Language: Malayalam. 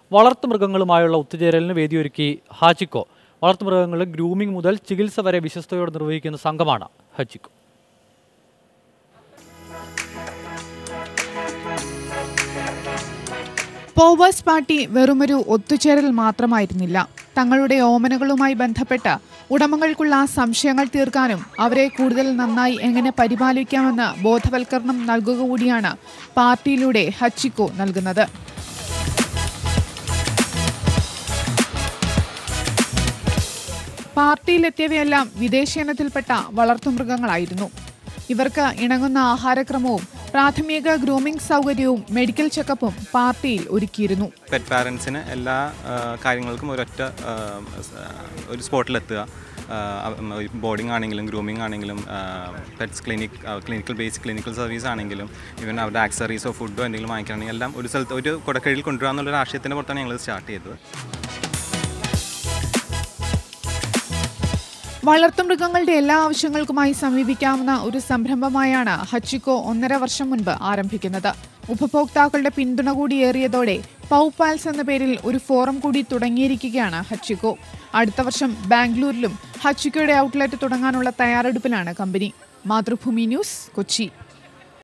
വളർത്തുമൃഗങ്ങളുമായുള്ള ഒത്തുചേരലിന് വേദിയൊരുക്കി ഹാച്ചിക്കോ വളർത്തുമൃഗങ്ങളുടെ ഗ്രൂമിംഗ് മുതൽ ചികിത്സ വരെ വിശ്വസ്തയോടെ നിർവഹിക്കുന്ന സംഘമാണ് ഹച്ചിക്കോ പോവേഴ്സ് പാർട്ടി വെറുമൊരു ഒത്തുചേരൽ മാത്രമായിരുന്നില്ല തങ്ങളുടെ ഓമനകളുമായി ബന്ധപ്പെട്ട് ഉടമകൾക്കുള്ള സംശയങ്ങൾ തീർക്കാനും അവരെ കൂടുതൽ നന്നായി എങ്ങനെ പരിപാലിക്കാമെന്ന് ബോധവൽക്കരണം നൽകുക കൂടിയാണ് പാർട്ടിയിലൂടെ ഹച്ചിക്കോ നൽകുന്നത് പാർട്ടിയിലെത്തിയവയെല്ലാം വിദേശീയനത്തിൽപ്പെട്ട വളർത്തുമൃഗങ്ങളായിരുന്നു ഇവർക്ക് ഇണങ്ങുന്ന ആഹാരക്രമവും പ്രാഥമിക ഗ്രൂമിംഗ് സൗകര്യവും മെഡിക്കൽ ചെക്കപ്പും പാർട്ടിയിൽ ഒരുക്കിയിരുന്നു പെറ്റ് പാരൻസിന് എല്ലാ ആ, കാര്യങ്ങൾക്കും ഒരൊറ്റ ആ, സ്, ആ, ഒരു സ്പോട്ടിലെത്തുക ബോർഡിംഗ് ആണെങ്കിലും ഗ്രൂമിംഗ് ആണെങ്കിലും pets clinic clinical basic clinical service ആണെങ്കിലും ഈവൻ അവരുടെ ആക്സറീസോ ഫുഡോ എന്തെങ്കിലും വാങ്ങിക്കുകയാണെങ്കിൽ എല്ലാം ഒരു സ്ഥലത്ത് ഒരു കുടക്കീഴിൽ കൊണ്ടുവരിക എന്നുള്ള ആശയത്തിൻ്റെ പുറത്താണ് ഞങ്ങൾ സ്റ്റാർട്ട് ചെയ്തത് വളർത്തുമൃഗങ്ങളുടെ എല്ലാ ആവശ്യങ്ങൾക്കുമായി സമീപിക്കാവുന്ന ഒരു സംരംഭമായാണ് ഹച്ചിക്കോ ഒന്നര വർഷം മുൻപ് ആരംഭിക്കുന്നത് ഉപഭോക്താക്കളുടെ പിന്തുണ കൂടി ഏറിയതോടെ പൗപാൽസ് എന്ന പേരിൽ ഒരു ഫോറം കൂടി തുടങ്ങിയിരിക്കുകയാണ് ഹച്ചിക്കോ അടുത്ത വർഷം ബാംഗ്ലൂരിലും ഹച്ചിക്കോയുടെ ഔട്ട്ലെറ്റ് തുടങ്ങാനുള്ള തയ്യാറെടുപ്പിലാണ് കമ്പനി മാതൃഭൂമി ന്യൂസ് കൊച്ചി